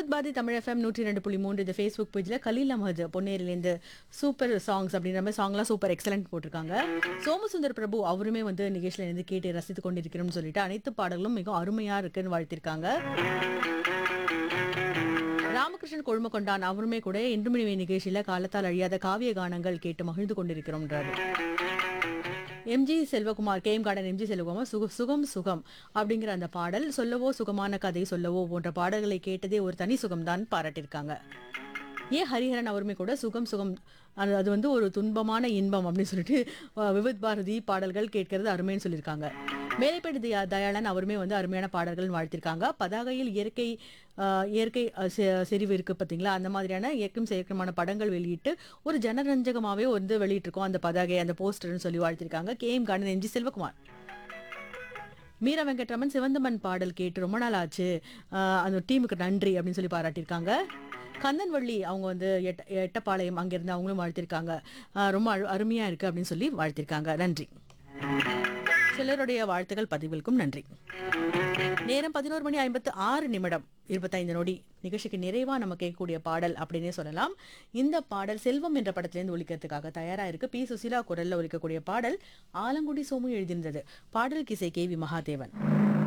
Vividh Bharathi Tamil FM நூற்றி ரெண்டு புள்ளி மூன்று இந்த ஃபேஸ்புக் பேஜில் கலீல் அஹமது பொன்னேரிலேருந்து சூப்பர் சாங்ஸ் அப்படின்ற மாதிரி சாங்லாம் சூப்பர் எக்ஸலண்ட் போட்டிருக்காங்க சோமசுந்தர் பிரபு அவருமே வந்து நிகழ்ச்சியில் இருந்து கேட்டு ரசித்து கொண்டிருக்கிறோம்னு சொல்லிட்டு அனைத்து பாடல்களும் மிகவும் அருமையாக இருக்குன்னு வாழ்த்திருக்காங்க ராமகிருஷ்ணன் கொழுமக்கொண்டான் அவருமே கூட இன்று மணி நிகழ்ச்சியில காலத்தால் அழியாத காவிய கானங்கள் கேட்டு மகிழ்ந்து கொண்டிருக்கிறோம்ன்றாரு M G Selvakumar K M garden M G Selvakumar சுக சுகம் சுகம் அப்படிங்கிற அந்த பாடல் சொல்லவோ சுகமான கதை சொல்லவோ போன்ற பாடல்களை கேட்டதே ஒரு தனி சுகம்தான் பாராட்டியிருக்காங்க ஏ ஹரிஹரன் அவருமே கூட சுகம் சுகம் அது அது வந்து ஒரு துன்பமான இன்பம் அப்படின்னு சொல்லிட்டு அஹ், விவித் பாரதி பாடல்கள் கேட்கறது அருமைன்னு சொல்லியிருக்காங்க மேலைப்பேட்டு தயா தயாளன் அவருமே வந்து அருமையான பாடல்கள் வாழ்த்திருக்காங்க பதாகையில் இயற்கை அஹ், இயற்கை அஹ், செ- செறிவு இருக்கு பார்த்தீங்களா அந்த மாதிரியான இயக்கம் செயற்கமான படங்கள் வெளியிட்டு ஒரு ஜனரஞ்சகமாகவே வந்து வெளியிட்டிருக்கோம் அந்த பதாகை அந்த போஸ்டர்னு சொல்லி வாழ்த்திருக்காங்க K M garden M G Selvakumar Meera Venkatraman சிவந்தமன் பாடல் கேட்டு ரொம்ப நாள் ஆச்சு ஆஹ் அந்த டீமுக்கு நன்றி அப்படின்னு சொல்லி பாராட்டியிருக்காங்க கந்தன்வள்ளி அவங்க வந்து எட்ட எட்டப்பாளையம் அங்கிருந்து அவங்களும் வாழ்த்திருக்காங்க ஆஹ் ரொம்ப அரு- அருமையா இருக்கு அப்படின்னு சொல்லி வாழ்த்திருக்காங்க நன்றி சிலருடைய வாழ்த்துக்கள் பதிவிற்கும் நன்றி நேரம் பதினோரு மணி ஐம்பத்து ஆறு நிமிடம் இருபத்தைந்து நொடி நிகழ்ச்சிக்கு நிறைவா நம்ம கேட்கக்கூடிய பாடல் அப்படின்னே சொல்லலாம் இந்த பாடல் செல்வம் என்ற படத்திலிருந்து ஒலிக்கிறதுக்காக தயாரா இருக்கு பி சுசிலா குரல்ல ஒலிக்கக்கூடிய பாடல் ஆலங்குடி சோமு எழுதியிருந்தது பாடல் கிசை கே வி மகாதேவன்